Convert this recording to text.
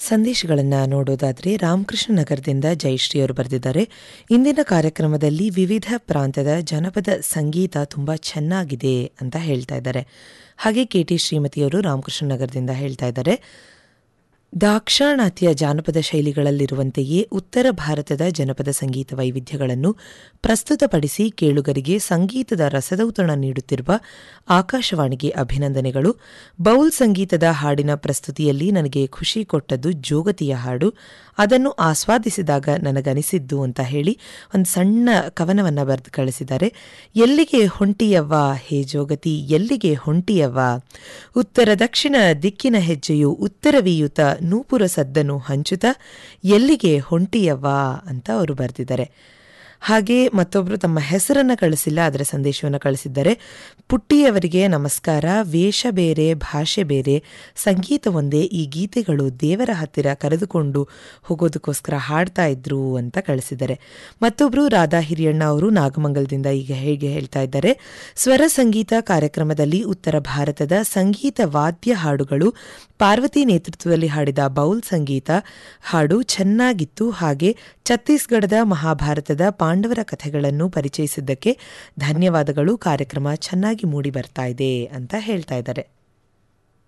ಸಂದೇಶಗಳನ್ನು ನೋಡೋದಾದರೆ ರಾಮಕೃಷ್ಣ ನಗರದಿಂದ ಜಯಶ್ರೀ ಅವರು ಬರೆದಿದ್ದಾರೆ ಇಂದಿನ ಕಾರ್ಯಕ್ರಮದಲ್ಲಿ ವಿವಿಧ ಪ್ರಾಂತದ ಜನಪದ ಸಂಗೀತ ತುಂಬ ಚೆನ್ನಾಗಿದೆ ಅಂತ ಹೇಳ್ತಾ ಇದ್ದಾರೆ ಹಾಗೆ ಕೆ ಟಿ ಶ್ರೀಮತಿಯವರು ರಾಮಕೃಷ್ಣ ನಗರದಿಂದ ಹೇಳ್ತಾ ಇದ್ದಾರೆ ದಾಕ್ಷಾಣಾತ್ಯ ಜಾನಪದ ಶೈಲಿಗಳಲ್ಲಿರುವಂತೆಯೇ ಉತ್ತರ ಭಾರತದ ಜನಪದ ಸಂಗೀತ ವೈವಿಧ್ಯಗಳನ್ನು ಪ್ರಸ್ತುತಪಡಿಸಿ ಕೇಳುಗರಿಗೆ ಸಂಗೀತದ ರಸದೌತಣ ನೀಡುತ್ತಿರುವ ಆಕಾಶವಾಣಿಗೆ ಅಭಿನಂದನೆಗಳು ಬೌಲ್ ಸಂಗೀತದ ಹಾಡಿನ ಪ್ರಸ್ತುತಿಯಲ್ಲಿ ನನಗೆ ಖುಷಿ ಕೊಟ್ಟದ್ದು ಜೋಗತಿಯ ಹಾಡು ಅದನ್ನು ಆಸ್ವಾದಿಸಿದಾಗ ನನಗನಿಸಿದ್ದು ಅಂತ ಹೇಳಿ ಒಂದು ಸಣ್ಣ ಕವನವನ್ನು ಬರೆದು ಕಳಿಸಿದ್ದಾರೆ ಎಲ್ಲಿಗೆ ಹೊಂಟಿಯವ್ವ ಹೇ ಜೋಗತಿ ಎಲ್ಲಿಗೆ ಹೊಂಟಿಯವ್ವ ಉತ್ತರ ದಕ್ಷಿಣ ದಿಕ್ಕಿನ ಹೆಜ್ಜೆಯು ಉತ್ತರವೀಯುತ ನೂಪುರ ಸದ್ದನು ಹಂಚುತ್ತಾ ಎಲ್ಲಿಗೆ ಹೊಂಟಿಯವ್ವ ಅಂತ ಅವರು ಬರೆದಿದ್ದಾರೆ ಹಾಗೆ ಮತ್ತೊಬ್ಬರು ತಮ್ಮ ಹೆಸರನ್ನು ಕಳಿಸಿಲ್ಲ ಅದರ ಸಂದೇಶವನ್ನು ಕಳಿಸಿದ್ದಾರೆ ಪುಟ್ಟಿಯವರಿಗೆ ನಮಸ್ಕಾರ ವೇಷ ಬೇರೆ ಭಾಷೆ ಬೇರೆ ಸಂಗೀತ ಒಂದೇ ಈ ಗೀತೆಗಳು ದೇವರ ಹತ್ತಿರ ಕರೆದುಕೊಂಡು ಹೋಗೋದಕ್ಕೋಸ್ಕರ ಹಾಡ್ತಾ ಇದ್ರು ಅಂತ ಕಳಿಸಿದ್ದಾರೆ ಮತ್ತೊಬ್ಬರು ರಾಧಾ ಹಿರಿಯಣ್ಣ ಅವರು ನಾಗಮಂಗಲದಿಂದ ಈಗ ಹೇಗೆ ಹೇಳ್ತಾ ಇದ್ದಾರೆ ಸ್ವರ ಸಂಗೀತ ಕಾರ್ಯಕ್ರಮದಲ್ಲಿ ಉತ್ತರ ಭಾರತದ ಸಂಗೀತ ವಾದ್ಯ ಹಾಡುಗಳು ಪಾರ್ವತಿ ನೇತೃತ್ವದಲ್ಲಿ ಹಾಡಿದ ಬೌಲ್ ಸಂಗೀತ ಹಾಡು ಚೆನ್ನಾಗಿತ್ತು ಹಾಗೆ ಛತ್ತೀಸ್ಗಢದ ಮಹಾಭಾರತದ ಪಾಂಡವರ ಕಥೆಗಳನ್ನು ಪರಿಚಯಿಸಿದ್ದಕ್ಕೆ ಧನ್ಯವಾದಗಳು ಕಾರ್ಯಕ್ರಮ ಚೆನ್ನಾಗಿ ಮೂಡಿ ಬರ್ತಾ ಇದೆ ಅಂತ ಹೇಳ್ತಾ ಇದ್ದಾರೆ